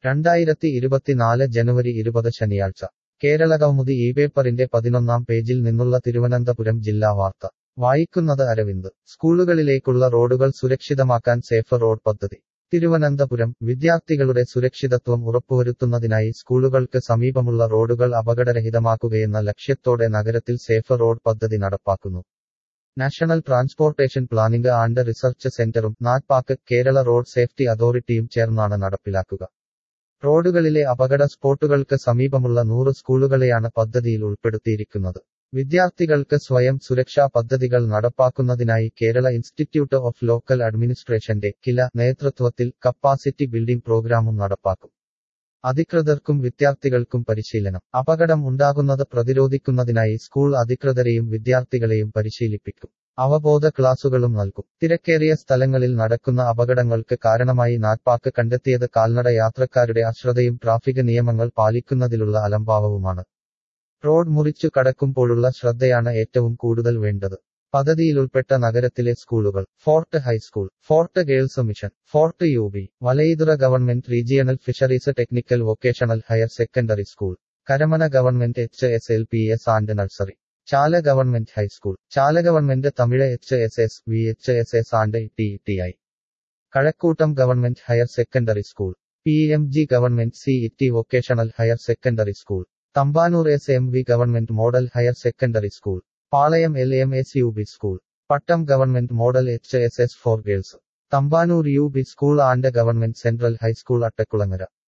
രണ്ടായിരത്തി ഇരുപത്തിനാല് ജനുവരി ഇരുപത് ശനിയാഴ്ച കേരളകൗമുദി ഈ പേപ്പറിന്റെ പതിനൊന്നാം പേജിൽ നിന്നുള്ള തിരുവനന്തപുരം ജില്ലാ വാർത്ത വായിക്കുന്നത് അരവിന്ദ് സ്കൂളുകളിലേക്കുള്ള റോഡുകൾ സുരക്ഷിതമാക്കാൻ സേഫ് റോഡ് പദ്ധതി തിരുവനന്തപുരം വിദ്യാർത്ഥികളുടെ സുരക്ഷിതത്വം ഉറപ്പുവരുത്തുന്നതിനായി സ്കൂളുകൾക്ക് സമീപമുള്ള റോഡുകൾ അപകടരഹിതമാക്കുകയെന്ന ലക്ഷ്യത്തോടെ നഗരത്തിൽ സേഫ് റോഡ് പദ്ധതി നടപ്പാക്കുന്നു national transportation planning and research സെന്ററും നാറ്റ്പാക്ക് കേരള റോഡ് സേഫ്റ്റി അതോറിറ്റിയും ചേർന്നാണ് നടപ്പിലാക്കുക റോഡുകളിലെ അപകട സ്പോട്ടുകൾക്ക് സമീപമുള്ള നൂറ് സ്കൂളുകളെയാണ് പദ്ധതിയിൽ ഉൾപ്പെടുത്തിയിരിക്കുന്നത് വിദ്യാർത്ഥികൾക്ക് സ്വയം സുരക്ഷാ പദ്ധതികൾ നടപ്പാക്കുന്നതിനായി കേരള ഇൻസ്റ്റിറ്റ്യൂട്ട് ഓഫ് ലോക്കൽ അഡ്മിനിസ്ട്രേഷന്റെ കില നേതൃത്വത്തിൽ കപ്പാസിറ്റി ബിൽഡിംഗ് പ്രോഗ്രാമും നടപ്പാക്കും അധികൃതർക്കും വിദ്യാർത്ഥികൾക്കും പരിശീലനം അപകടം ഉണ്ടാകുന്നത് പ്രതിരോധിക്കുന്നതിനായി സ്കൂൾ അധികൃതരെയും വിദ്യാർത്ഥികളെയും പരിശീലിപ്പിക്കും അവബോധ ക്ലാസുകളും നൽകും തിരക്കേറിയ സ്ഥലങ്ങളിൽ നടക്കുന്ന അപകടങ്ങൾക്ക് കാരണമായി നാറ്റ്പാക്ക് കണ്ടെത്തിയത് കാൽനട യാത്രക്കാരുടെ അശ്രദ്ധയും ട്രാഫിക് നിയമങ്ങൾ പാലിക്കുന്നതിലുള്ള അലംഭാവവുമാണ് റോഡ് മുറിച്ചു കടക്കുമ്പോഴുള്ള ശ്രദ്ധയാണ് ഏറ്റവും കൂടുതൽ വേണ്ടത് പദ്ധതിയിലുൾപ്പെട്ട നഗരത്തിലെ സ്കൂളുകൾ fort high school fort girls mission fort U B Valiyathura government regional fisheries technical vocational higher secondary school Karamana government H S L P S and nursery Chala government high school Chala government Tamil H S S V H S S and T T I Kazhakoottam government higher secondary school P M G government C E vocational higher secondary school Thampanoor S M V government model higher secondary school Palayam L M S U B school Pattom government model H S S for girls Thampanoor U B school and government central high school Attakulangara